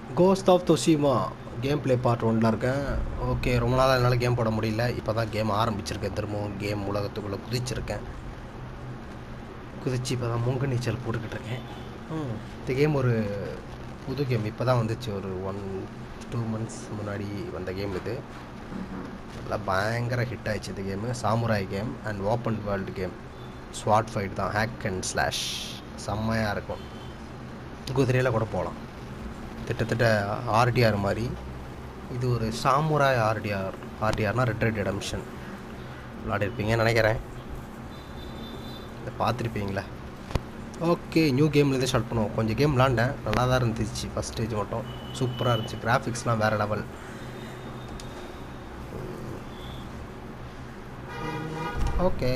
Cost of Tsushima game play part ஒன்றில் இருக்கேன் okay ரொம்ப நாளாக என்னால் கேம் போட முடியல இப்போ தான் கேம் ஆரம்பிச்சிருக்கேன் திரும்பவும் கேம் உலகத்துக்குள்ளே குதிச்சிருக்கேன் குதிச்சு இப்போ தான் மூங்க நீச்சல் போட்டுக்கிட்டு இருக்கேன் ம், இந்த கேம் ஒரு புது கேம் இப்போ தான் வந்துச்சு ஒரு ஒன் டூ மந்த்ஸ் முன்னாடி வந்த கேம் இது நல்லா பயங்கர ஹிட் ஆயிடுச்சு இந்த game samurai game and open world game sword fight தான் ஹேக் அண்ட் ஸ்லாஷ் செம்மையாக இருக்கும் குதிரையில் கூட போகலாம் கிட்டத்தட்ட ஆர்டிஆர் மாதிரி இது ஒரு சாமுராய் ஆர்டிஆர் ஆர்டிஆர்னா ரெட் ரெட் ரெடம்ஷன் விளாடிருப்பீங்கன்னு நினைக்கிறேன் இதை பார்த்துருப்பீங்களா ஓகே நியூ கேம்லேருந்து ஸ்டார்ட் பண்ணுவோம் கொஞ்சம் கேம் விளாண்டேன் நல்லா தான் இருந்துச்சு ஃபஸ்ட் ஸ்டேஜ் மட்டும் சூப்பராக இருந்துச்சு கிராஃபிக்ஸ்லாம் வேறு லெவல் ஓகே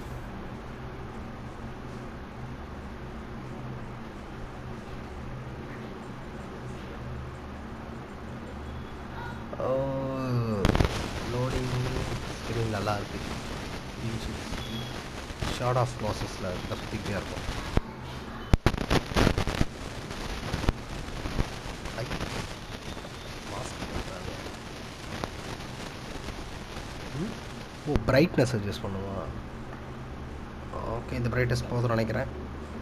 லோடிங் ஸ்க்ரீன் நல்லா இருக்கு ஷார்ட் ஆஃப் ப்ராசஸில் தப்பிக்கிட்டே இருக்கும் ஐ, mask போட்டாங்க. ம்? ஓ பிரைட்னஸ் அட்ஜஸ்ட் பண்ணுவா ஓகே இந்த பிரைட்னஸ் போதும் நினைக்கிறேன்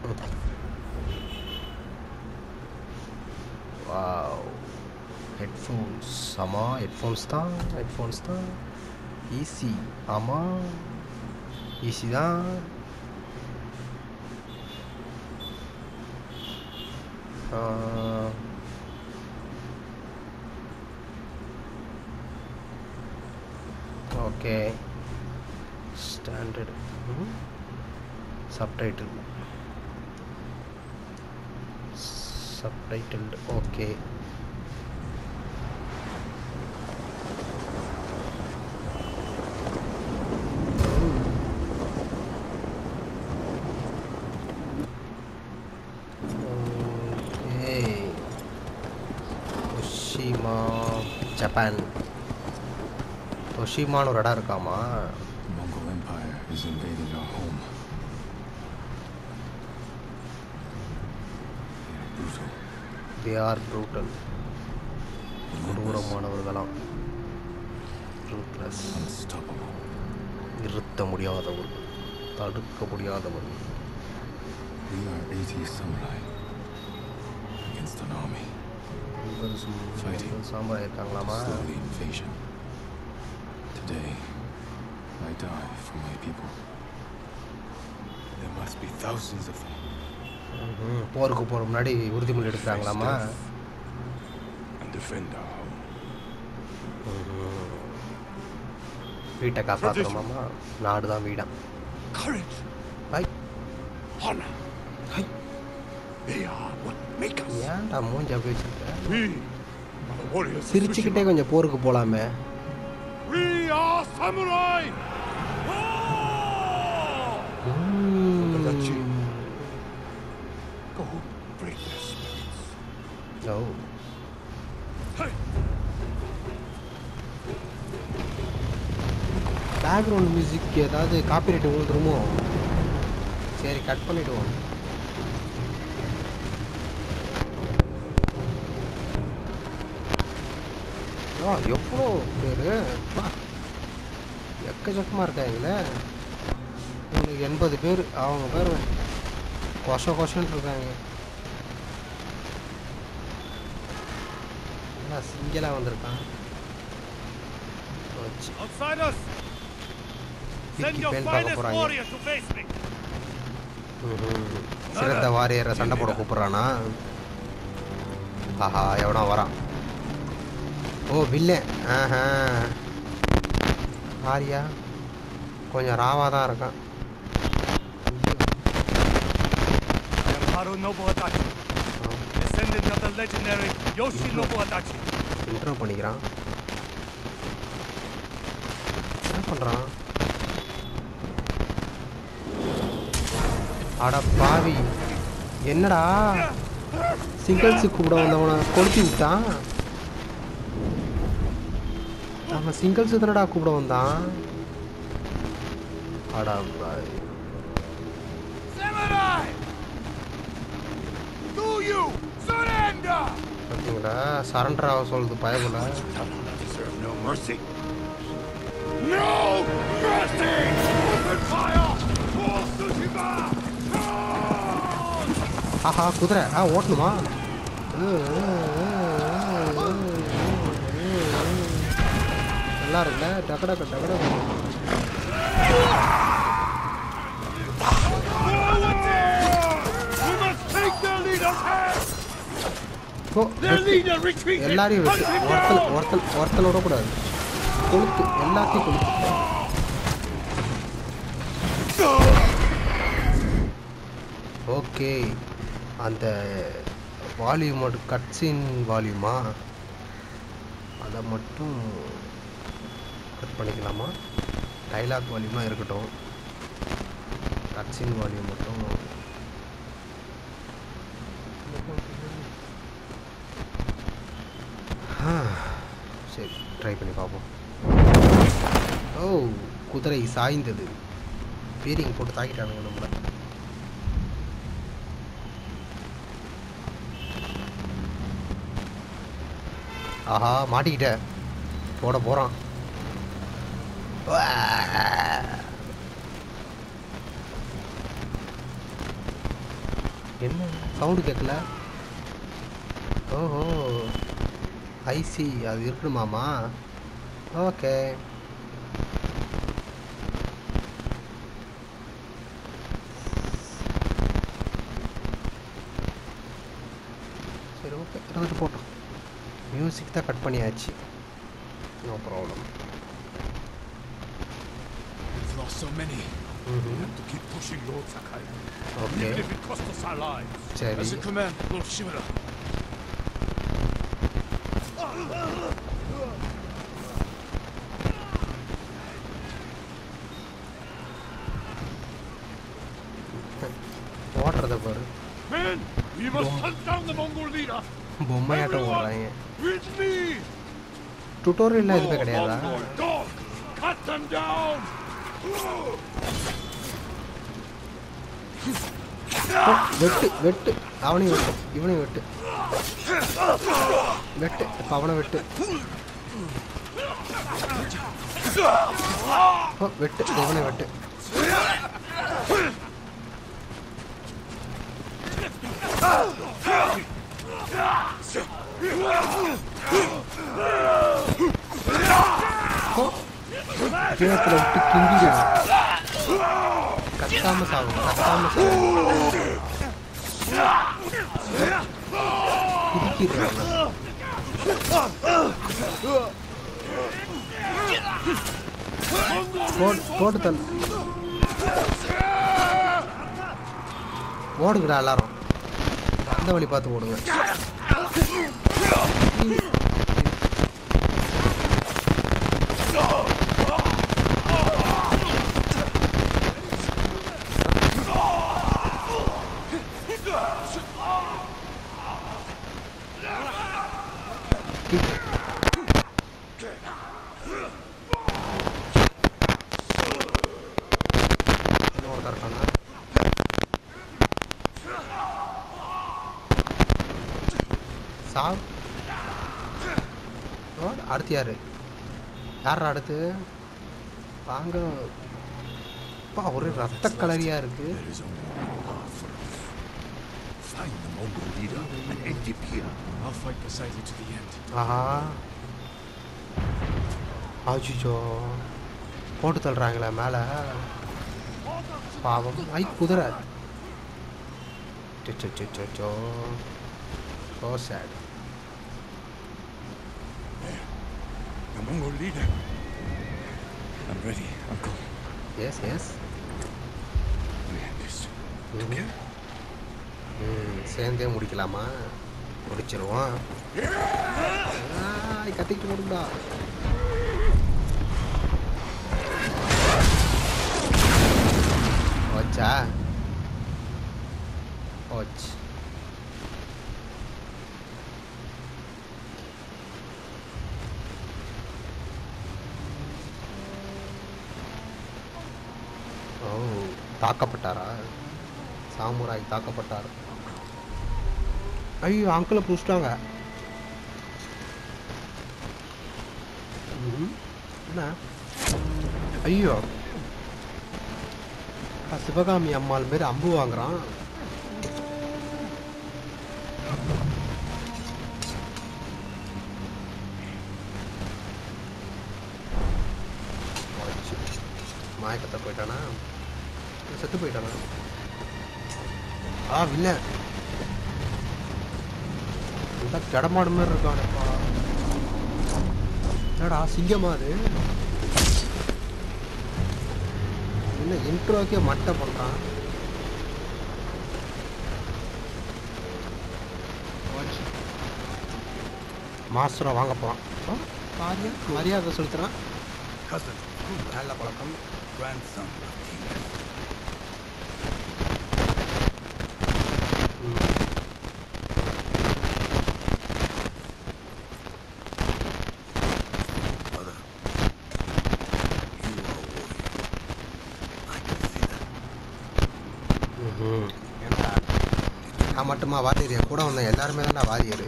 வாவ் ஹெட்ஃபோன்ஸ் ஆமாம் ஹெட்ஃபோன்ஸ் தான் ஹெட்ஃபோன்ஸ் தான் ஈஸி ஆமாம் ஈஸி தான் okay standard subtitle subtitled okay okay Tsushima Japan ஒஷிமான்னு ஒரு இடம் இருக்காமா The Mongol Empire is invading our home. They are brutal. They are brutal கொடூரமானவர்களாம் ரூட்லெஸ் Unstoppable. நிறுத்த முடியாதவர்கள் தடுக்க முடியாதவர்கள் We are 80 samurai against an army. உங்கள் Fighting. Sambar இருக்காங்களாமா Slowly invasion. Today, I die for my people. There must be thousands of them. ம்ஹும். போருக்கு போகிற முன்னாடி உறுதிமொழி எடுக்கிறாங்களாமா And defend our home. ம்ஹும். வீட்டை காப்பாற்றணுமாமா நாடு தான் வீடா Courage, ஹை honor. ஹை They are what make us. ஏன்டா மூஞ்சி அப்படி வச்சிருக்க We are the warriors. of சிரிச்சுக்கிட்டே Tsushima. கொஞ்சம் போருக்கு போகலாமே We are samurai. Oh! Kadachi. Go break their spirits. ஓ Hey, பேக்ரவுண்ட் மியூசிக் ஏதாவது காப்பிரைட் விழுந்துருமோ சரி கட் பண்ணிடுவோம் ஆ எவ்வளோ பேர் எக்கச்சக்கமாக இருக்காங்களே ஒரு எண்பது பேர் அவங்க பேர் கொஷ கொஷன்னு இருக்காங்க என்ன சிங்கலாக வந்திருக்கான் வச்சு outsiders, send Vicky your Bell பார்க்க finest போறாங்க. warrior to face me. ம்ஹும். சிறந்த வாரியரை சண்டை போட கூப்பிட்றானா ஆஹா எவனோ வரான் ஓ வில்லன் ஆஹா ஆரியா கொஞ்சம் ராவாக தான் இருக்கான் I am Haru Nobuadachi, descendant of the legendary Yoshi Nobuadachi. Intro பண்ணிக்கிறான் என்ன பண்ணுறான் அட பாவி என்னடா சிங்கிள்ஸு கூப்பிட வந்தவனை கொளுத்தி விட்டான் அவன் சிங்கிள்ஸு தானடா கூப்பிட வந்தான் அடா பாவி Samurai! Do you surrender? பார்த்தீங்களா சரண்டர் ஆக சொல்லுது பயபுல Deserve no mercy. No mercy! Open fire! For Tsushima! ஆஹா குதிரை ஆ ஓட்டணுமா நல்லா இருக்குல்ல டக்கடக்க டக்கடக்க We must take their leader's hand! O Their வெட்டு. leader retreated! எல்லாரையும் Hunt வெட்டு him ஒருத்தல் down! ஒருத்தல் ஒருத்தல் விடக்கூடாது கொளுத்து எல்லாத்தையும் கொளுத்து ஓகே அந்த வால்யூமோட கட்சின் வால்யூமா அதை மட்டும் கட் பண்ணிக்கலாமா டைலாக் வால்யூமாக இருக்கட்டும் கட்சின் வால்யூம் மட்டும் ஆ, சரி ட்ரை பண்ணி பார்ப்போம் ஓ குதிரை சாய்ந்தது பீரிங் போட்டு தாக்கிட்டானுங்க நம்மளை ஆஹா மாட்டிக்கிட்ட போட போகிறான் என்ன சவுண்டு கேட்கல ஓஹோ ஐசி அது இருக்கணுமாமா ஓகே சரி ஓகே இருந்துட்டு போட்டோம் மியூசிக் தான் கட் பண்ணியாச்சு no problem We've lost so many. We ம் have to keep pushing Lord Sakai. Okay Even if it costs us our lives. சரி As a command, Lord Shimura. ஓடுறத பாரு Men, we must hunt down the Mongol leader. பொம்மையாட்டம் ஓடுறாங்க With me! டுட்டோரியல்லாம் எதுவுமே More கிடையாதா Mongol dog! Cut them down! ஓ, வெட்டு வெட்டு அவனையும் வெட்டு இவனையும் வெட்டு வெட்டு இப்போ அவனை வெட்டு ஓ வெட்டு இவனை வெட்டு ஓ, ஜீவத்தில் விட்டு கிண்டிடுவேன் கத்தாம சாகும் கத்தாம சாகும் குதிக்கிறான் போட்டு போட்டு தள்ளு ஓடுங்கடா எல்லாரும் அந்த வழி பார்த்து ஓடுங்க இன்னும் ஒருத்தர் இருக்கானா சாவ் ஓ, அடுத்து யாரு யார் அடுத்து வாங்க அப்பா ஒரே ரத்த கலரியா இருக்கு There is only one path for us. Find the Mongol leader and end him here. I'll fight beside you to the end. ஆஹா ஆச்சுச்சோ போட்டு தள்ளுறாங்களே மேலே பாவம் ஐ குதிரை so so sad The Mongol leader. I'm ready, Uncle. Yes yes We end this. ம் சேர்ந்தே முடிக்கலாமா முடிச்சிருவோம் ஆய், கத்திக்கிட்டு வரும்டா ஓச்சா ஓச் ஓ தாக்கப்பட்டாரா சாமுராய் தாக்கப்பட்டார் ஐயோ அங்கிளை பிடிச்சிட்டாங்க ம். என்ன ஐயோ அட, சிவகாமி அம்மாள் மாரி அம்பு வாங்குறான் போச்சு. மயக்கத்தை போயிட்டானா செத்து போயிட்டானா ஆ வில்ல இந்த கிடமாடு மாதிரி இருக்கானப்பா என்னடா சிங்கமா அது என்ன இன்ட்ரோக்கே மட்டை பண்றான் போச்சு. மாஸ்டரை வாங்க போறான் ஆ, பாரியா மரியாதை செலுத்துறான் Cousin, நல்ல பழக்கம் grandson of King. ம். Brother, you are a warrior. I can see that. ம்ஹும். ஏன்டா நான் மட்டுமா வாரியர் என் கூட வந்த எல்லாருமே தான்டா warrior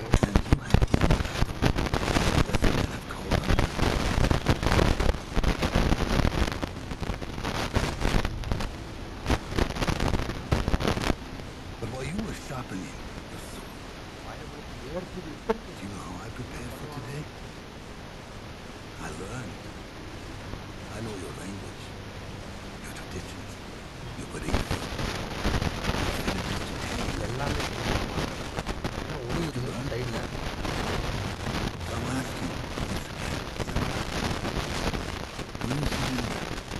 And you have been battle. Does the man have cold? But while you were sharpening your sword, do you know how I prepared for today? I learned. I know your language, your traditions, your beliefs. எல்லாமே ஒழுங்குது சைடில் So I'm asking once again, when you see me,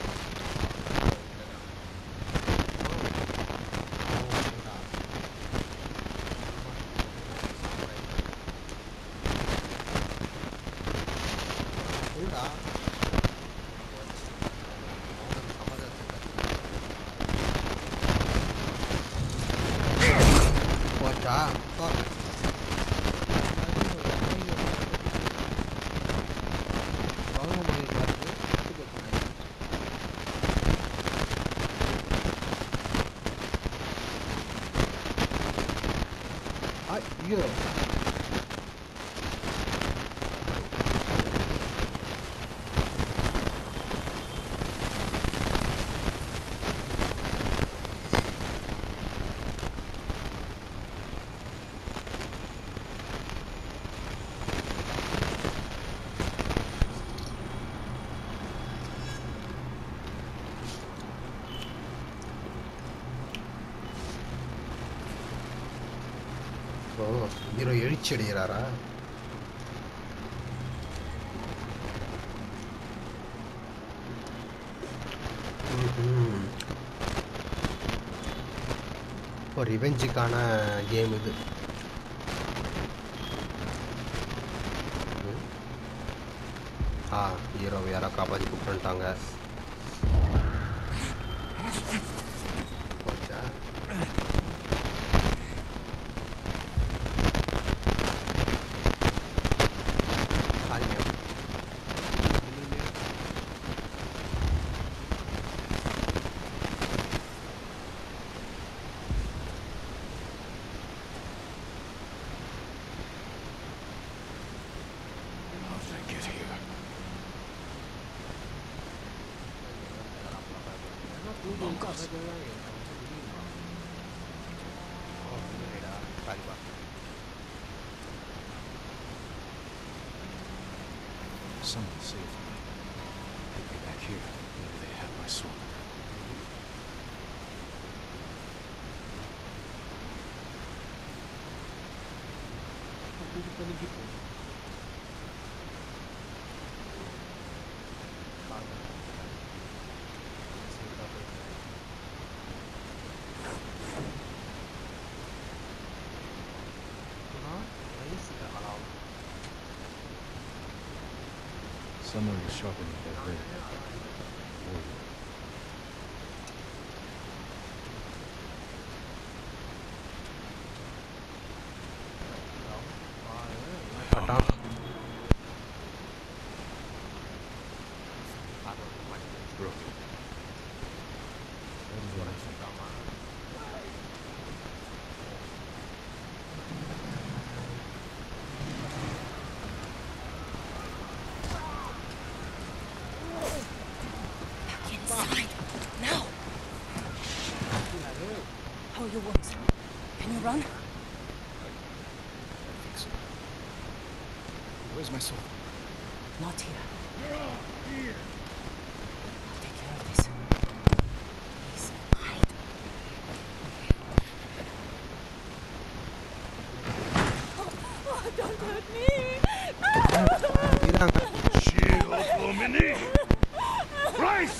போச்சா போ. ஐயோ ஓ hero எழுச்சி அடைகிறாரா ம்ஹும். ஒரு ரிவெஞ்சுக்கான game இது ம். ஆ ஹீரோவை யாரோ காப்பாற்றி கூப்பிட்டுட்டாங்க போச்சா பாருங்க How did I get here? Someone saved me. Take me back here. Maybe they have my sword. Someone was sharpening their blade. Warrior. Pathan Broken. That is what I think. Where's my sword? Not here. I'll take care of this. Please, hide. Oh, don't hurt me. இதாங்க Shield Domini! Christ!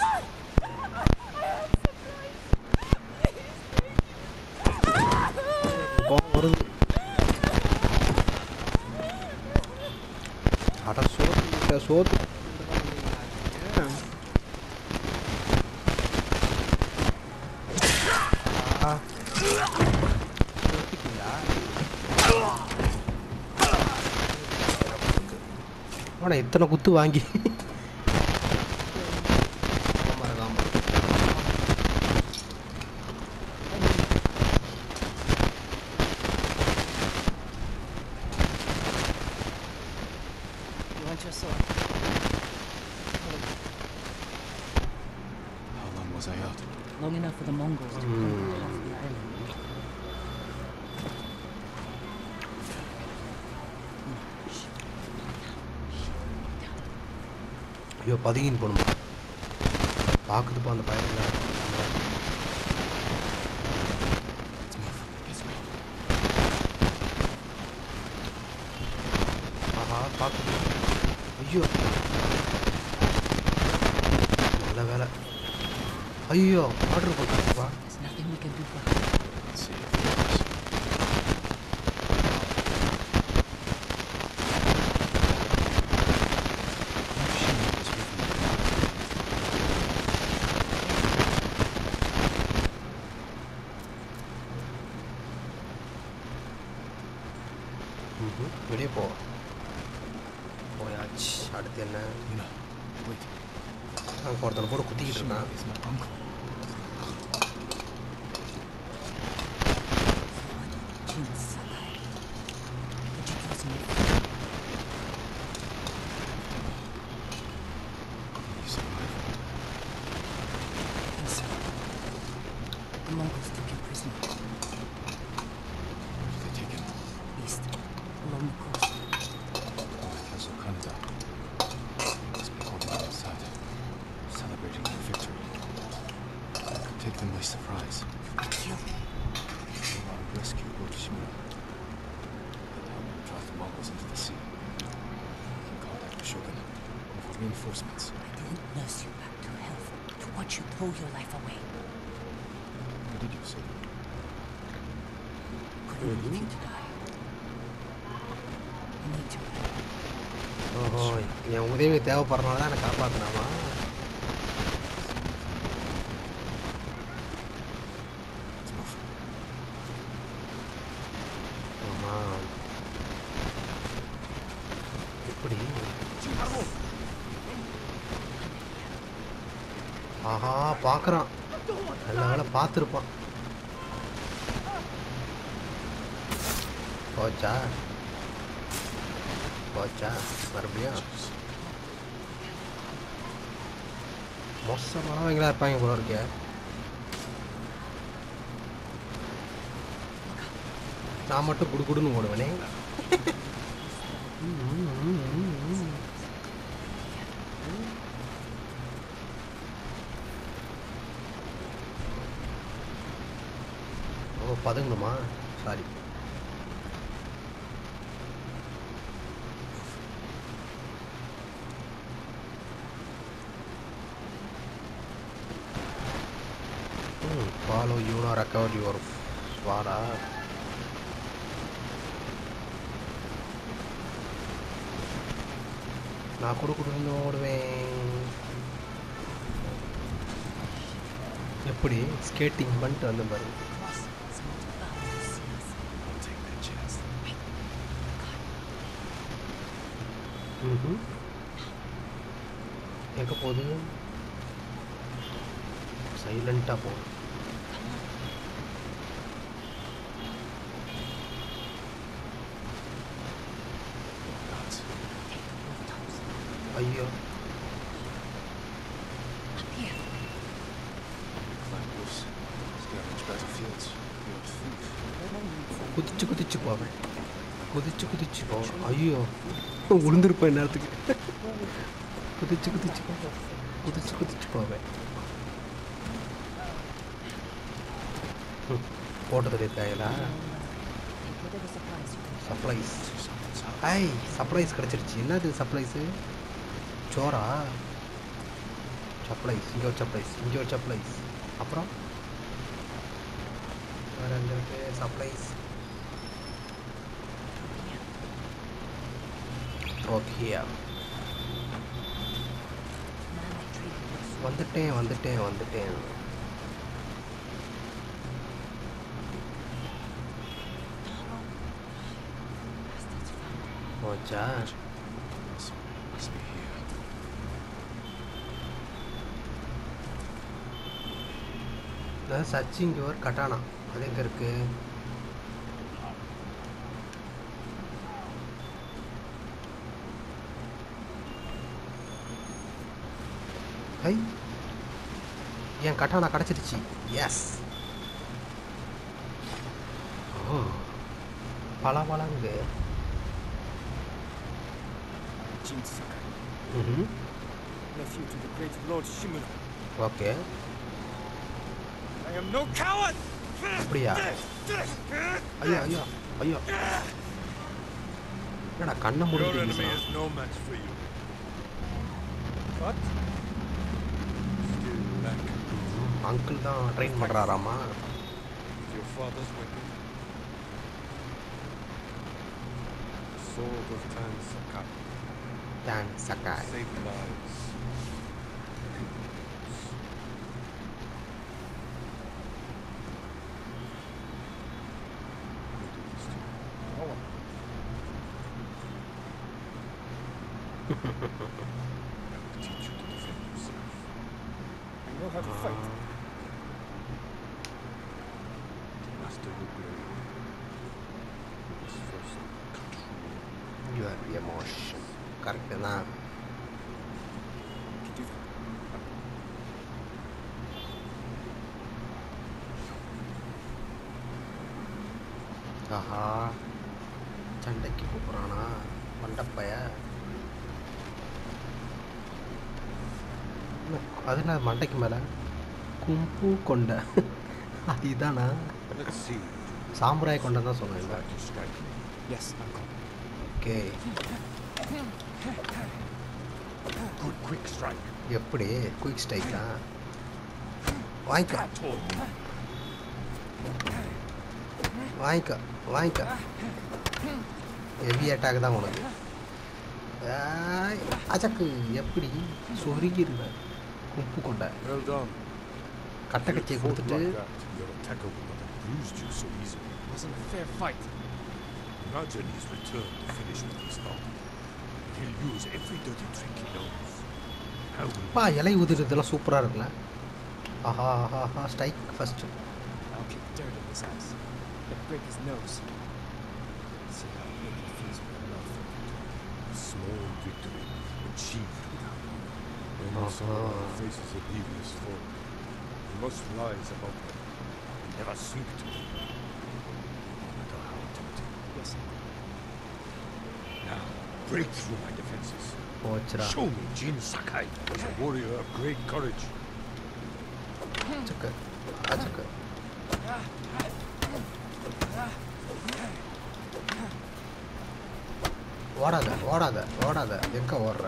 கோவம் வருது அட சோத்து முட்டை, சோத்து ஆ. சோத்திட்டீங்களா? ஆனா இத்தனை குத்து வாங்கி ஆமா, ஆமா. You want your sword? How long was I out? Long enough for the Mongols to conquer half the island. ஐயோ பதுங்கின்னு போகணுமா பார்க்குதுப்பா அந்த பையன் Let's move. Let's go. ஆஹா பார்க்குது ஐயோ நல்ல வேலை ஐயோ ஆர்டர் பண்ணுறாப்பா There's nothing we can do for her. Let's see if it works. If she was with me, ம்ஹும். வெளியே போ போயாச்சு அடுத்து என்ன Luna, wait. அங்கே ஒருத்தனை போட்டு குத்திக்கிட்டு Shima இருக்கான் is my uncle. Jin Sakai. Would you trust me? He survived. Yes, sir. The Mongols took him prisoner. Where did they take him? East, along the coast. North Castle Kaneda. Must be holding outside, celebrating their victory. I could take them by surprise. Kill him. I would rescue Lord Shimura. And help him drive the Mongols into the sea. We can contact the Shogun for reinforcements. I didn't nurse you back to health to watch you throw your life away. What did you say? Couldn't leave you to die. I need your help. ஓஹோ என் உதவி தேவைப்படுறனால தான் என்னை காப்பாற்றினாமா Let's move. ஆமா எப்படி ஆஹா பார்க்குறான் நல்ல வேலை பார்த்துருப்பான் போச்சா போச்சா மறுபடியும் மோசமானவங்களா இருப்பாங்க போல இருக்கே நான் மட்டும் குடுகுடுன்னு ஓடுவேனே ஓ பதுங்கணுமா sorry follow Yuna recover your ஸ்வாடா நான் கூட கொடுன்னு ஓடுவேன் எப்படி ஸ்கேட்டிங் பண்ணிட்டு வந்து பாருங்க I'll take that chance. ம்ஹும். எங்க போகுது சைலண்டாக போகுது Gods. ஐயோ Here. Climb roofs. Scavenge battlefields. You're a thief. குதிச்சு குதிச்சு போவேன் குதிச்சு குதிச்சு போவேன் ஐயோ விழுந்திருப்பேன் நேரத்துக்கு குதிச்சு குதிச்சு குதிச்சு குதிச்சு போவேன் ம், போட்டு சொல்லியிருக்காங்களா What are the supplies you can surprise ஐ சர்ப்ரைஸ் கிடச்சிருச்சு என்னது சர்ப்ரைஸு சோறா சர்ப்ரைஸ் இங்கே ஒரு சர்ப்ரைஸ் இங்கே ஒரு சர்ப்ரைஸ் அப்புறம் வேறு எங்கே இருக்கு surprise okay Man I traded with. வந்துட்டேன் வந்துட்டேன் வந்துட்டேன் Bastards found me. போச்சா So, must be here. அதாவது சச்சிங் யுவர் கட்டானா அது எங்கே இருக்கு ஹை என் கட்டானா கிடச்சிருச்சு எஸ் ஓ பல பழங்கு Jin Sakai, ம் nephew to the great Lord Shimura. Okay I am no coward! அப்படியா ஐயோ ஐயோ ஐயோ என்னடா கண்ணை Your enemy முடிஞ்சு is no match for you. What? Still lack uncle தான் ட்ரெயின் பண்ணுறாராமா with your father's weapon. The sword of Tan Sakai Tan Sakai saved lives. Who did this to you? No one. I will teach you to defend yourself. I know how to fight. To master your blade, you must first control your emotion correct தான் I can do that. ஆஹா சண்டைக்கு கூப்பிட்றானா மண்டப்பைய என்ன, அது என்ன மண்டைக்கு மேலே கும்பு கொண்ட அது இதானா Let's see. சாம்பராய் கொண்ட தான் சொன்னேன் Try to strike me. Yes, uncle. Okay Good quick strike. எப்படி குயிக் ஸ்ட்ரைக்கா வாங்கிக்க Told me. வாங்கிக்க வாங்கிக்க ஹெவி அட்டாக் தான் உனக்கு ஆய், அச்சக்கு எப்படி சொருகிருவேன் கும்பு கொண்ட Well done. கட்டை If you கச்சியை fought கொடுத்துட்டு like that, your attacker would not have bruised you so easily. It wasn't a fair fight. Imagine his return to finish what he started. He'll use every dirty trick he knows. How will பா இலை உதிரதெல்லாம் சூப்பராக இருக்குல்ல ஆஹா ஆஹா ஆஹா strike first I'll kick dirt in his ass. Then break his nose. See how big he feels with a love for a small victory achieved without honor? When the sorrow Uh-huh. faces a devious foe, he must rise above them and never sink to them, no matter how tempting. Yes, uncle. Now, break through my defenses. போச்சுடா Show me Jin Sakai as a warrior of great courage. அச்சக்கு அச்சக்கு ஓடாத ஓடாத ஓடாத எங்க ஓடுற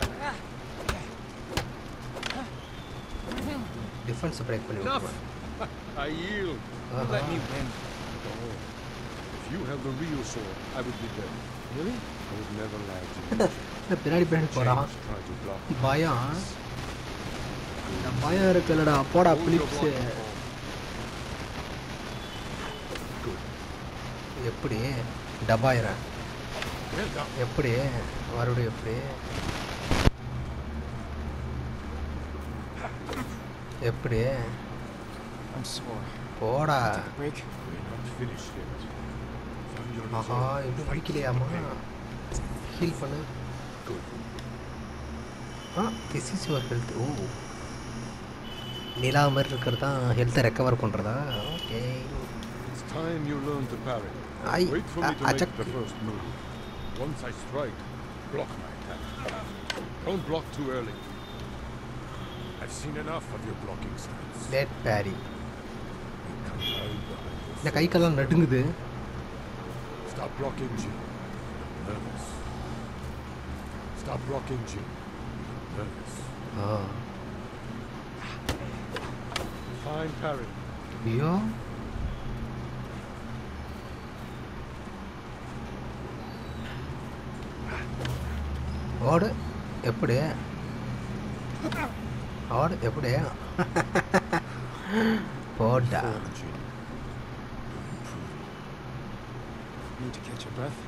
defence break பண்ணி Enough! விட்டுருவேன் I yield. Don't let me win. Oh, if you held the real sword, I would be dead. Really? I would never lie to you. என்ன பின்னாடி பின்னாடி போறான் James tried to block. பயம் இந்த பயம் இருக்குல்லடா போடா Hold your பிலிப்ஸ் block at home. எப்படி டபாயிரன் Well done. எப்படி மறுபடியும் எப்படி எப்படி I'm sore. போடா Take a break. We're not finished yet. From your ஆஹா resolve, இன்னும் fight பிடிக்கலையாமா to the end. ஹீல் பண்ணு Good. ஆ திஸ் இஸ் யுவர் ஹெல்த் ஓ நிலா மாதிரி இருக்கிறது தான் ஹெல்த்தை ரெக்கவர் பண்ணுறதா okay It's time you learn to parry. I- Wait for me I- to I make check- the first move. Once I strike, block my attack. Don't block too early. I've seen enough of your blocking stance. Late parry You come hide behind your இந்த கை கால்லாம் நடுங்குது Stop blocking, Jim. You're nervous. Stop blocking, Jim. You're nervous. Ah Fine parry. ஐயோ ஓடு எப்படி ஓடு எப்படி போட்டா Form, Jim. You're improving. Need to catch your breath?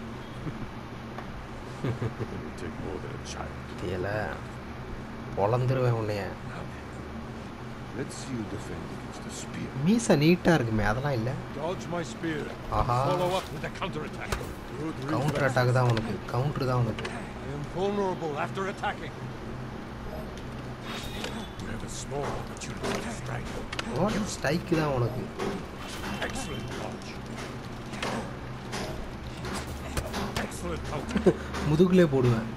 It'll take more than a child. தெரியல பொழந்துருவேன் உன்னைய Now then, let's see you defend against the spear. மீசை நீட்டாக இருக்குமே அதெல்லாம் இல்லை Dodge my spear. Aha. Follow up with a counterattack. Good counter reflex. Attack தான் உனக்கு counter தான் உனக்கு I am vulnerable after attacking. You have a small opportunity to strike. ஓடு ஸ்ட்ரைக்கு தான் உனக்கு Excellent dodge. Excellent counter. முதுகுலே போடுவேன்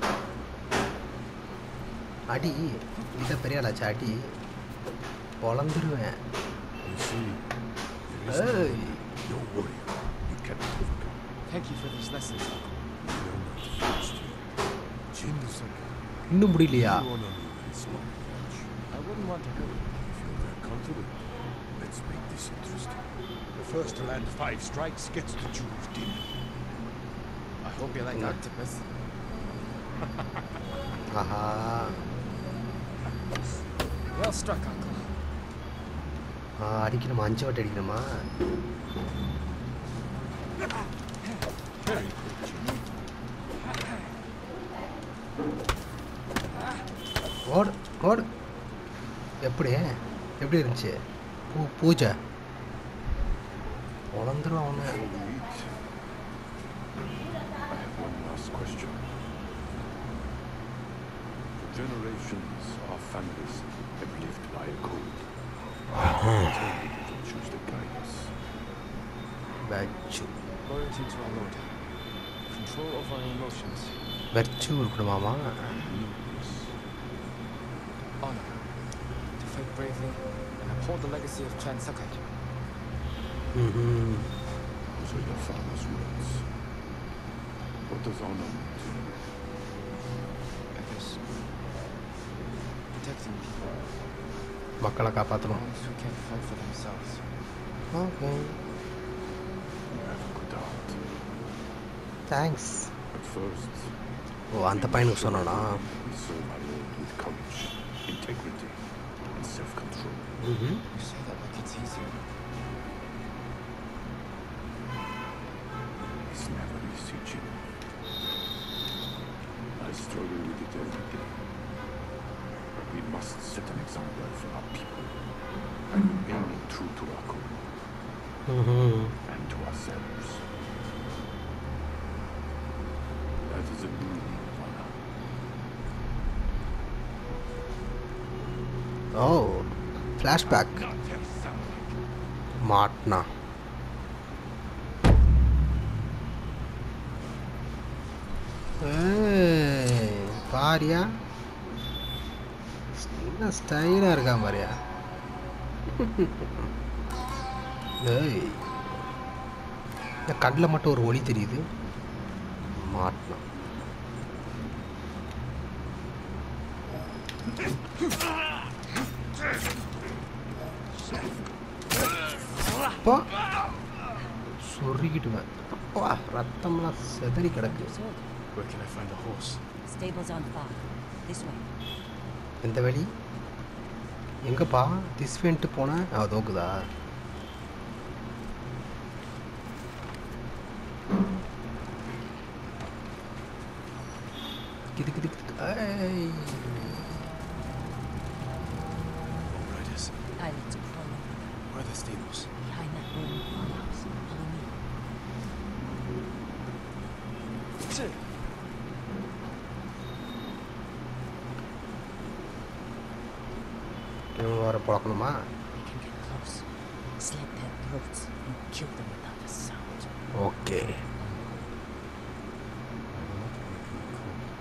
அடி இதை பெரிய ஆளாச்சு அடி பொழந்துருவேன் You see, there is ஏய் no warrior you cannot overcome. Thank you for these lessons, Uncle. We are not finished yet. Jin the second. இன்னும் முடியலையா You honor me with a small match. I wouldn't want to hurt you. If you're that confident, let's make this interesting. The first to land five strikes gets to choose demon. I hope you like No. octopus. Aha Well struck, Uncle. ஆ, அடிக்கணுமா அஞ்சு வாட்டி அடிக்கணுமா Very good, Jin. ஓடு ஓடு எப்படி எப்படி இருந்துச்சு பூ பூஜை பொழந்துருவான் ஒன்று Before we eat, I have one last question. For generations, our families have lived by a code. Tell me to choose to guide us. வெச்சு Loyalty to our Lord. Control over our emotions. வெச்சு இருக்கணுமாமா Yes. Honor. To fight bravely and uphold the legacy of Clan Sakai. ம் Those are your father's words. What does honor mean to you? I guess. Protecting people. மக்களை காப்பாற்றணும் Those who can't fight for themselves. Okay You have a good heart. Thanks But first, ஓ அந்த பையனுக்கு சொன்னானா we serve our Lord with courage, integrity, and self-control. ம் You say that like it's easy. It's never easy, Jim. I struggle with it every day. But we must set an example for our people by remaining true to our code ம் and to ourselves. That is the meaning of honor. ஓ flashback Not yourself. மாட்டினா ஏய், பாரியா என்ன ஸ்டைலாக இருக்கா பாரியா ஏய் இந்த கண்ணில் மட்டும் ஒரு ஒளி தெரியுது மாட்டினா அப்பா சொருகிட்டுவேன் அப்பா ரத்தம்லாம் செதறி கிடக்கு Where can I find a horse? Stables on far. This way. எந்த வழி எங்கப்பா திஸ்வென்ட்டு போனேன் ஆ தோக்குதா கிது கிது கிது ஏய். Riders. Islands of Follow. Where are the stables? Behind that rolling farmhouse. Follow me. இவங்க வர பழக்கணுமா We can get close. Slit their throats and kill them without a sound. Okay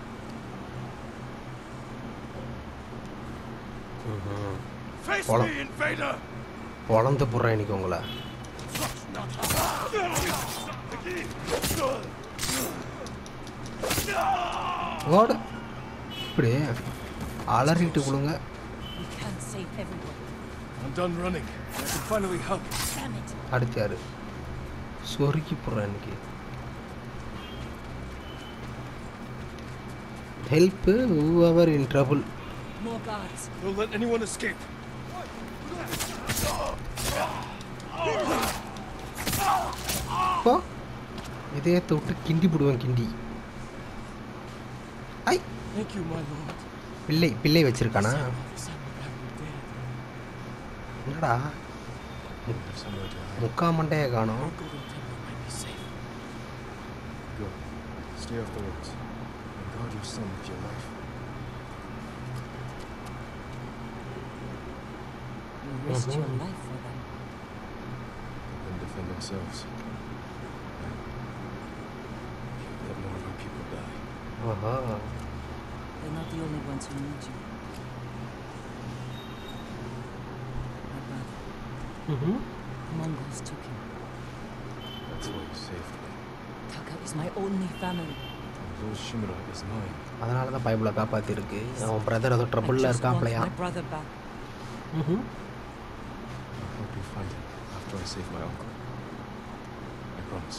ம்ஹும். Face Follow. me, invader! பொழந்து போடுறேன் இன்னைக்கு உங்களை ஓடு இப்படி அலறிட்டு கொடுங்க We can't save everyone. I'm done running. I can finally help. Damn it. அடுத்து யாரு சொருக்கி போடுறேன் இன்னைக்கு help whoever in trouble More guards. Don't let anyone escape. இப்போ இதயத்தை விட்டு கிண்டி போடுவேன் கிண்டி ஐ Thank you, my lord. பிள்ளை பிள்ளை வச்சிருக்கானா The samurai were dead. என்னடா Somewhere to hide. முக்கா மண்டைய காணோம் Our golden temple might be safe. Go. Stay off the roads. And guard your son with your life. You risked your Mhm. life for them. Let them defend themselves. Let more of our people die. Aha They're not the only ones who need you. My brother, ம்ஹும். the Mongols took him. That's why you saved me. Taka is my only family. And Lord Shimura is mine. அதனால தான் பைபிளை காப்பாற்றிருக்கு அவன் brother ஏதோ I ட்ரபுளில் just want இருக்காப்லையா my brother back. ம்ஹும். I'll help you find him after I save my uncle. I promise.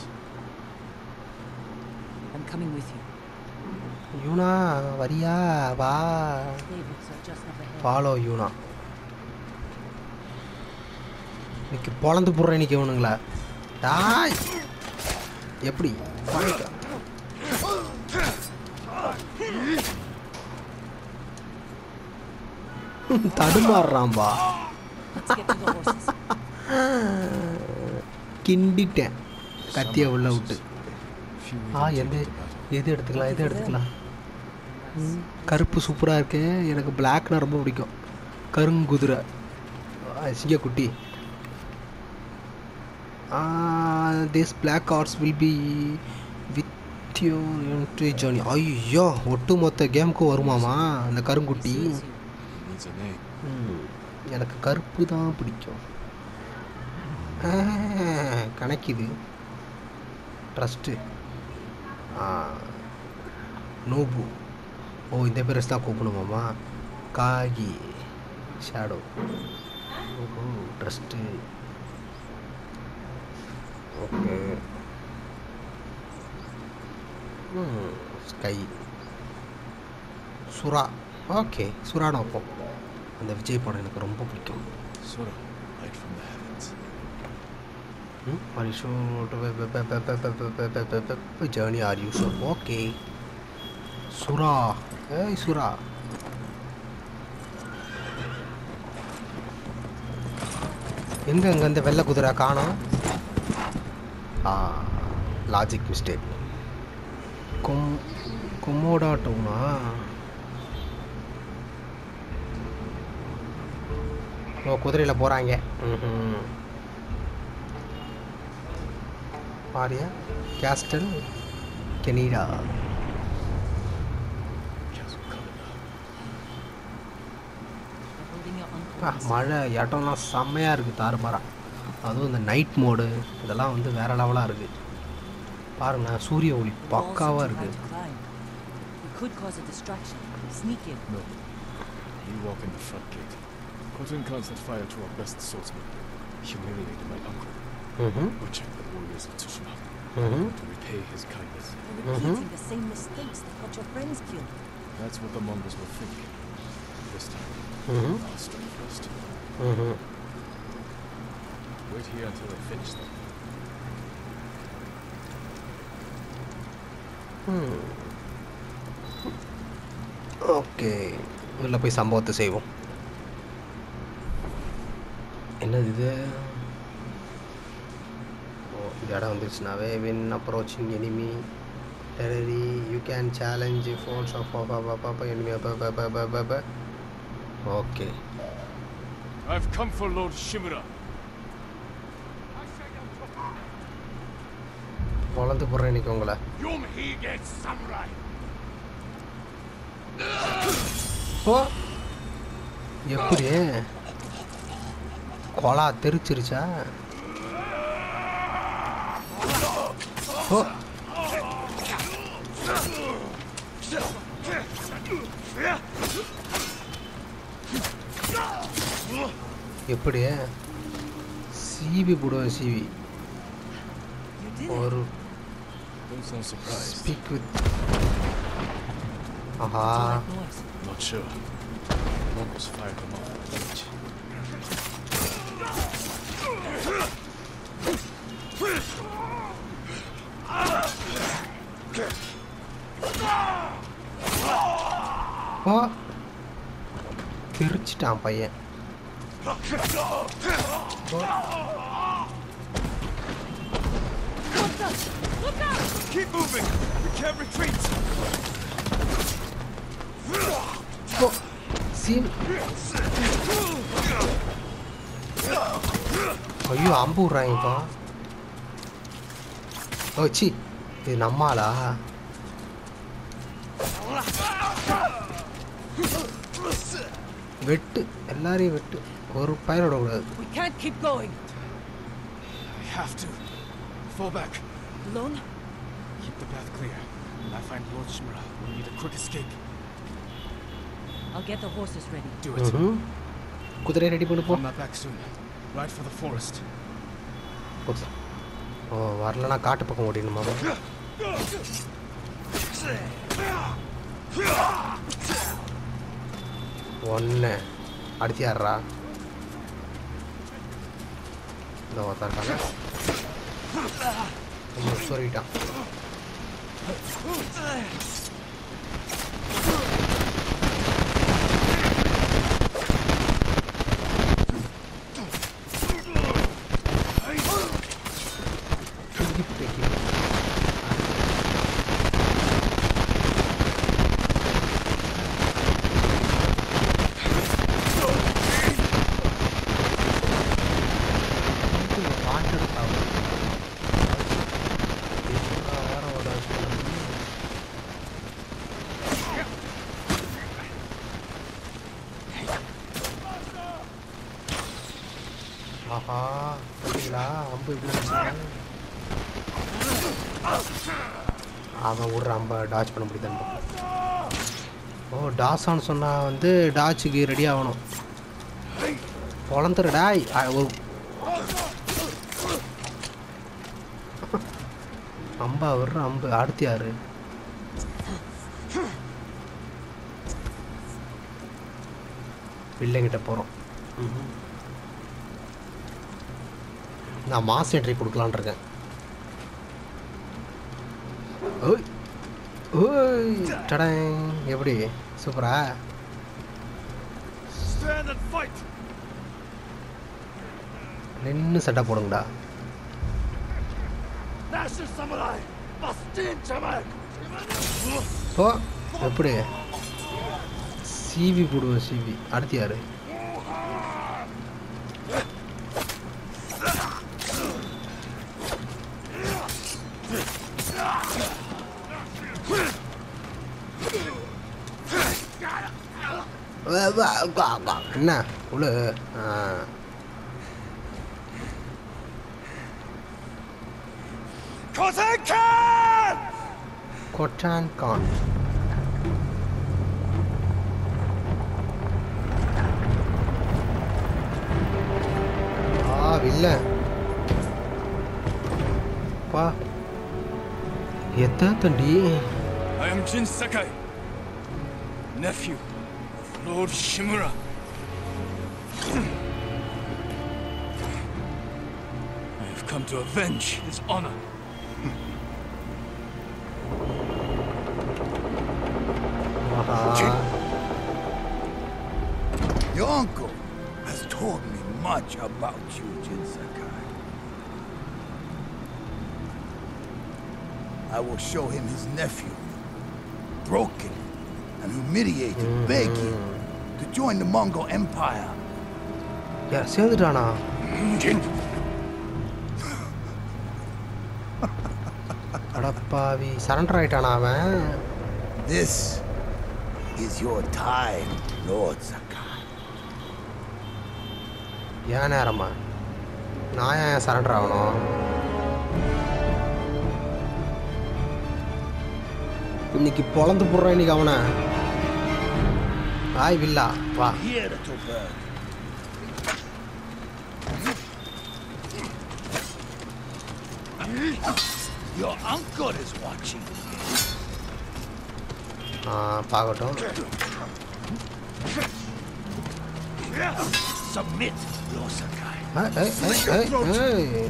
I'm coming with you. யூனா வரியா வா Davids are just up ahead. Follow Yuna இன்னைக்கு பொழந்து போடுறேன் இன்னைக்கு இவனுங்களா டாய் எப்படி வாங்கிக்க. தடுமாறுறான்பா Let's get to the horses. கிண்டிட்டேன் கத்தியை உள்ள விட்டு Few ஆ even எந்த take the battle. எது எடுத்துக்கலாம் எது எடுத்துக்கலாம் ம், கருப்பு சூப்பராக இருக்கு எனக்கு பிளாக்னா ரொம்ப பிடிக்கும் கருங்குதிரை சிங்கக்குட்டி this black guards will be with your entry journey ஐயோ ஒட்டுமொத்த கேமுக்கும் வருமாமா அந்த கருங்குட்டி Sees you. He needs a name. ம், எனக்கு கருப்பு தான் பிடிக்கும் ஆ, கணக்குது ட்ரஸ்ட்டு நோபு ஓ இந்த பேர் தான் கூப்பிடணுமாம்மா காகி ஷேடோ ஓஹோ ட்ரஸ்ட்டு ஓகே ஸ்கை சுறா ஓகே சுறான வைப்போம் அந்த விஜய் படம் எனக்கு ரொம்ப பிடிக்கும் Sora, light from the heavens. Are you sure journey are you sure okay சுறா ஏய் சுறா எங்க அங்க இந்த வெள்ளை குதிரை காணோம் ஆ லாஜிக் மிஸ்டேக் கொம் கொமோடா டவுனா ஓ குதிரையில் போகிறாங்க ம் பாரியா கேஸ்டல் கெனீடா Castle Kalina. They're holding your uncle. அப்பா, மழை இடம்லாம் செம்மையாக இருக்குது தாறுமாறா அதுவும் இந்த நைட் மோடு இதெல்லாம் வந்து வேற லெவலாக இருக்குது பாருங்க சூரிய ஒளி The walls are பக்காவாக too high இருக்குது to climb. We could cause a distraction. Sneak in. No. You walk in the front gate. Khotun Khan set fire to our best swordsman. Humiliated my uncle. ம் We checked the warriors of Tsushima. ம் To repay his kindness. They're repeating the same mistakes that got your friends killed. That's what the Mongols will think. This time, ம் I'll strike first. ம் Wait here until I finish them. Okay உள்ள போய் சம்பவத்தை செய்வோம் என்னது இது ஓ இந்த இடம் வந்துருச்சுனாவே wind approaching enemy territory you can challenge force of enemy okay I've come for Lord Shimura. வளர்ந்து போடுறேன் இன்னைக்கு உங்களை Yum he gets samurai. ஓ எப்படி கொலா தெரிச்சிருச்சா ஓ எப்படி சீவி போடுவேன் சீவி You did it. ஒரு Don't sound surprised. Speak with ஆஹா It's all that noise. Not sure. Mongols fired them off the village. ஓ கிரிச்சிட்டான் பையன் Keep moving! We can't retreat! ஓ சீன் ஐயோ அம்பு விட்றாங்கப்பா ஓ சி இது நம்மாளா வெட்டு எல்லாரையும் வெட்டு ஒரு பயிர் விடக்கூடாது We can't keep going. I have to. Fall back. Alone? Keep the path clear. When I find Lord Shimura, we'll need a quick escape. I'll get the horses ready. Do it. ம்ஹும். குதிரை ready பண்ணு போ I'm not back soon. Ride for the forest. குதிரை. ஓ வரலன்னா காட்டு பக்கம் ஓடிடணுமா ஒன்று அடுத்து யாரா இந்த ஒருத்தன் இருக்காங்க கொஞ்சம் சொல்லிட்டான் ஆஹா பார்த்தீங்களா அம்பு எப்படி வச்சிருக்காங்க? அவன் விடுற அம்பை டாச் பண்ண முடியுது ஓ டாஸான்னு சொன்னால் வந்து டாச்சுக்கு ரெடி ஆகணும் பொழந்துருடா ஒரு அம்பா விடுற அம்பு அடுத்து யாரு பிள்ளைங்கிட்ட போகிறோம் நான் மாஸ் என்ட்ரி கொடுக்கலான் இருக்கேன் ஓய் ஓய் டடங் எப்படி சூப்பரா Stand and fight! நின்று சட்டை போடுங்கடா Master Samurai! Bastin Chamak! ஓ எப்படி சிவி போடுவேன் சிவி அடுத்து யாரு என்ன உள்ள ஆ Kotan Khan! கொட்டான் கான் ஆ வில்ல பா எத்த தண்டி I am Jin Sakai, nephew of Lord Shimura. I have come to avenge his honor. Aha Your uncle has told me much about you, Jin Sakai. I will show him his nephew, broken and humiliated, begging to join the Mongol Empire. யார் சேர்ந்துட்டானா அடப்பாவி surrender ஆயிட்டானா அவன் This is your time, Lord Sakai. ஏன் நேரமா நான் ஏன் surrender ஆகணும் இன்னைக்கு பொழந்து போடுறேன் இன்னைக்கு அவனை ஆய் வில்லா வா Here, little bird. Your uncle is watching. ஆ, பார்க்கட்டும் Submit, Rosakai. ஏய், ஏய், ஏய், ஏய், ஏய்.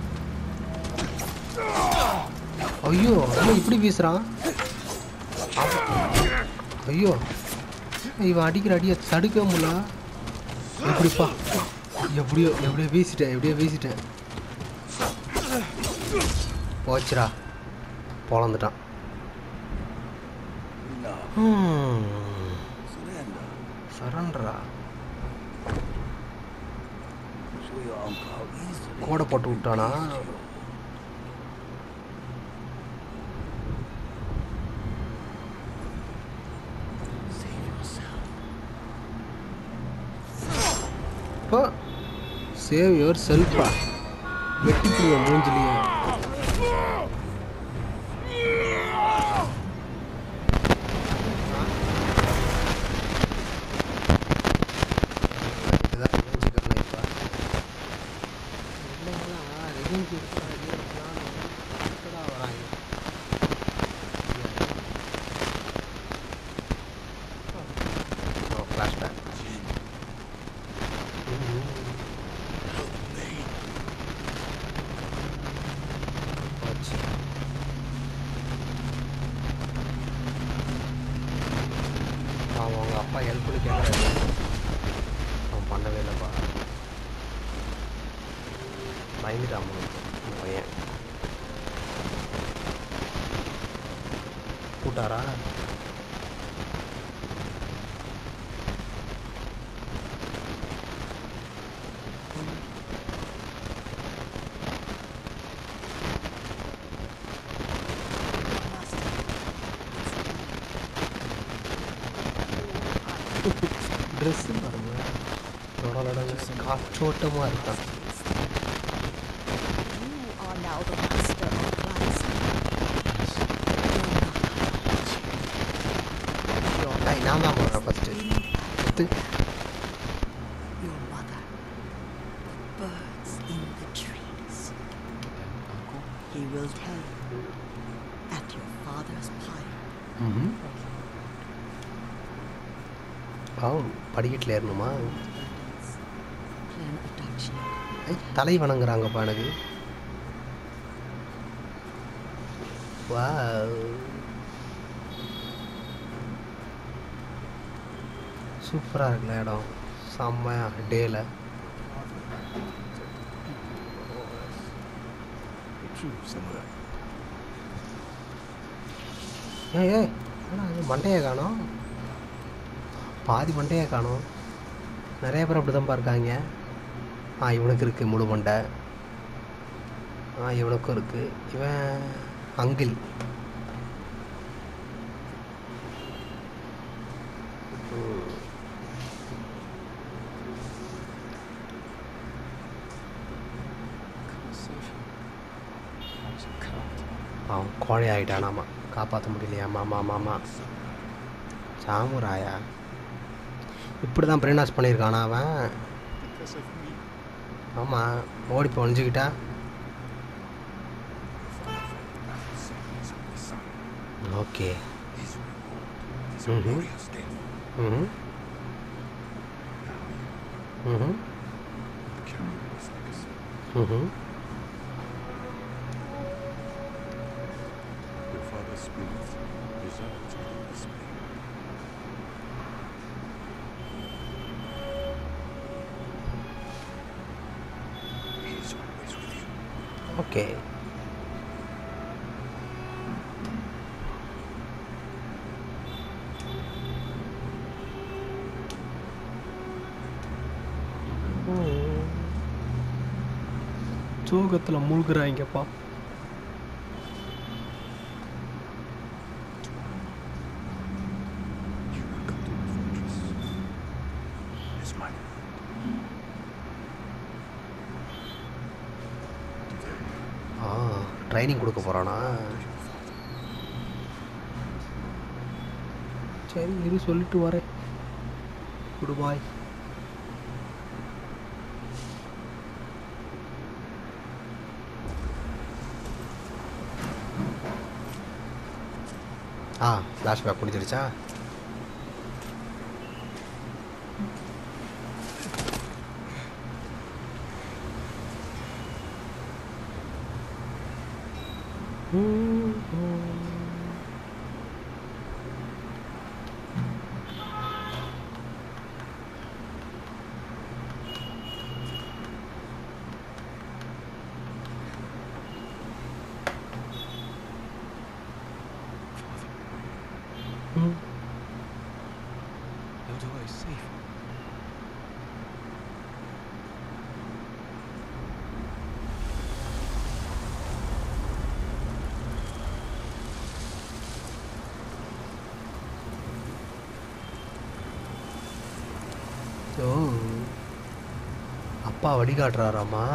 ஐயோ ஐயோ இப்படி வீசுறான் ஐயோ இவன் அடிக்கிற அடியை தடுக்க முடியல எப்படிப்பா எப்படியோ எப்படியோ வீசிட்டேன் எப்படியோ வீசிட்டேன் போச்சுடா பொழந்துட்டான் No, ம், surrender. சரண்டரா Show your uncle how easily. கோடை போட்டு விட்டானா Save yourself. இப்போ சேவ் யுவர் செல்ஃபா வெட்டி புடுவேன் மூஞ்சிலேயே இதுதான் தெரிஞ்சுக்கணும் இப்போ. இல்லைங்களா, revenge எடுத்தா ready எடுக்கலாம், எப்படா வராங்க? Oh, flashback. போச்சு. அவன் அவங்க அப்பா ஹெல்ப் பண்ணி கேட்குறாரு அவன் பண்ணவே இல்லைப்பா பயந்துட்டான் அவனுக்கு, அந்த பையன் கூட்டாரா ட்ரெஸ்ஸு பாருங்க லொடலொடன்னு காற்றோட்டமாக இருக்கான் You are now the master of Gladstone. டேய், நான் தான் போடுறேன் ஃபஸ்ட்டு எடுத்து Your mother. The birds in the trees. He will tell you at your father's pyre. ம் ஆ படிக்கட்டில் ஏறணுமா Plan abduction. ஐ தலை வணங்குறாங்கப்பா எனக்கு வா சூப்பராக இருக்குல்ல இடம் செம்மையா டேல The truth somewhere. ஏய் ஏய் என்னடா இது மண்டையை காணோம் பாதி மண்டையை காணோம் நிறைய பேர் அப்படி தான்ப்பா இருக்காங்க ஆ இவனுக்கு இருக்குது முழு மண்டை ஆ இவனுக்கும் இருக்குது இவன் அங்கில் ம். அவன் கோழை ஆகிட்டானாமா காப்பாற்ற முடியலையா மாமா மாமா சாமுராயா இப்படி தான் பிரெயின் வாஷ் பண்ணியிருக்கானா அவன் Because of me. ஆமாம் ஓடி இப்போ ஒழிஞ்சுக்கிட்டா Sacrifice of the sun. Okay His reward is a Mhm. glorious death. ம் ம் Carry his legacy. ம் Your father's spirit resides within this man. He is always with you. Okay சோகத்தில் மூழ்குறாங்கப்பா You will come to the fortress. As my word. Training கொடுக்க போகிறானா சரி இரு சொல்லிட்டு வரேன் குட் பாய் ஆ ஃப்ளாஷ்பேக் முடிஞ்சிருச்சா How do I save her? ஓ அப்பா வழிகாட்டுறாராமா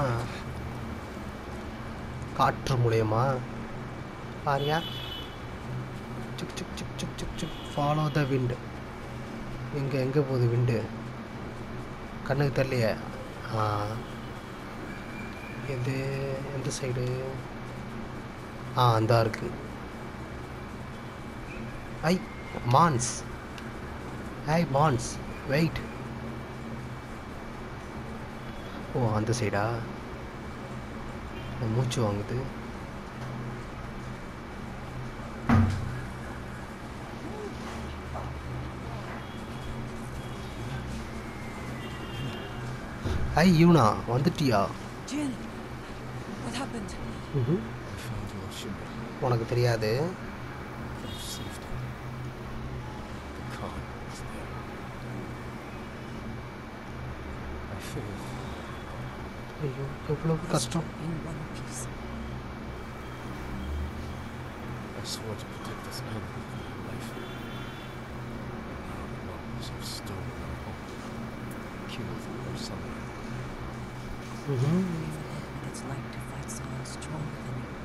காற்று மூலியமா பாரியா சுக் சுக் சுக் சுக் சுக் சுக் ஃபாலோ த விண்டு எங்கே எங்கே போகுது விண்டு கண்ணுக்கு தெரியலையே ஆ எது எந்த சைடு ஆ அந்த இருக்கு ஐ மான்ஸ் ஐ மான்ஸ் வெயிட் ஓ அந்த சைடா மூச்சு வாங்குது ஐ யூனா வந்துட்டியா Jin, what happened? ம்ஹும். I found your Shimura. உனக்கு தெரியாது I've saved her. The Khan is there. I failed. ஐயோ எவ்வளவு கஷ்டம் In one piece. I swore to protect this island with my life. Now the Mongols have stolen our home, killed our son. ம்ஹும். You've led what it's like to fight someone stronger than you.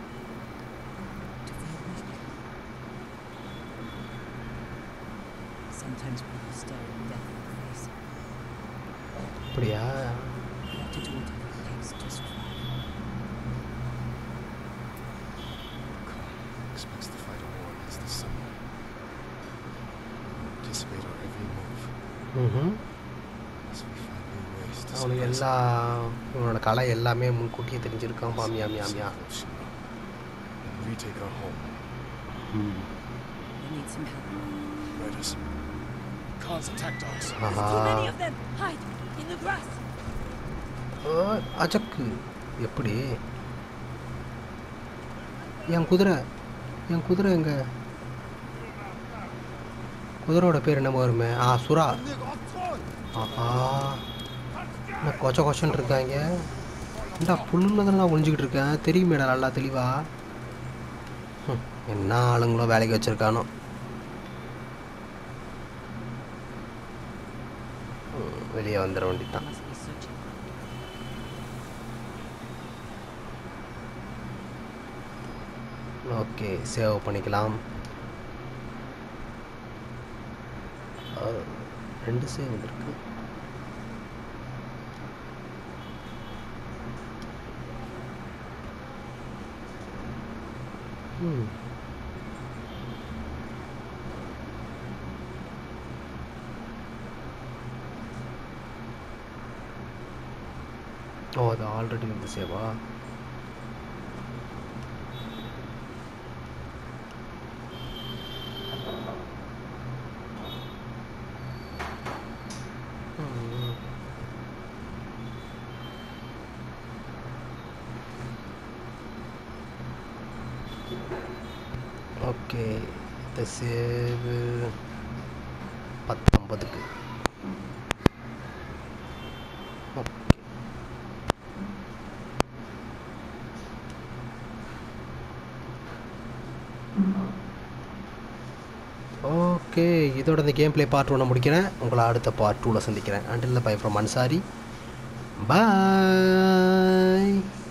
To feel weak. Sometimes people stare at death in the face. அப்படியா You have to do whatever it takes to survive. Khan expects to fight a war against the sun. Anticipate our every move ம் as we find new ways to அவனுக்கு suppress எல்லா இவனோட கலை எல்லாமே முன்கூட்டியே தெரிஞ்சிருக்கான் மாமியா மியாமியா Circle Shimura and retake our home. You need some help. Riders. Khan's attack dogs. Aha Too many of them! Hide! In the grass! ஓ, அஜக்கு எப்படி என் குதிரை என் குதிரை எங்க குதிரையோட பேர் என்ன வருமே ஆ சுறா ஆஹா என்ன கொச்ச கொச்சன்னு இருக்காங்க ஏண்டா புல்லுல தான் நான் ஒளிஞ்சிக்கிட்டு இருக்கேன் தெரியுமேடா நல்லா தெளிவா ஹம், என்ன ஆளுங்களோ வேலைக்கு வச்சிருக்கானோ ம், வெளியே வந்துட வேண்டியதான் Must be searching. Okay save பண்ணிக்கலாம் ஆ, ரெண்டு சேவ் வந்திருக்கு ம் ஓ அது ஆல்ரெடி வந்து சேவா ம். ஓகே இந்த சேவு பத்தொன்பதுக்கு ஓகே ஓகே இதோட இந்த கேம் ப்ளே பார்ட் ஒன்று முடிக்கிறேன் உங்களை அடுத்த பார்ட் டூவில் சந்திக்கிறேன் until bye from Ansari bye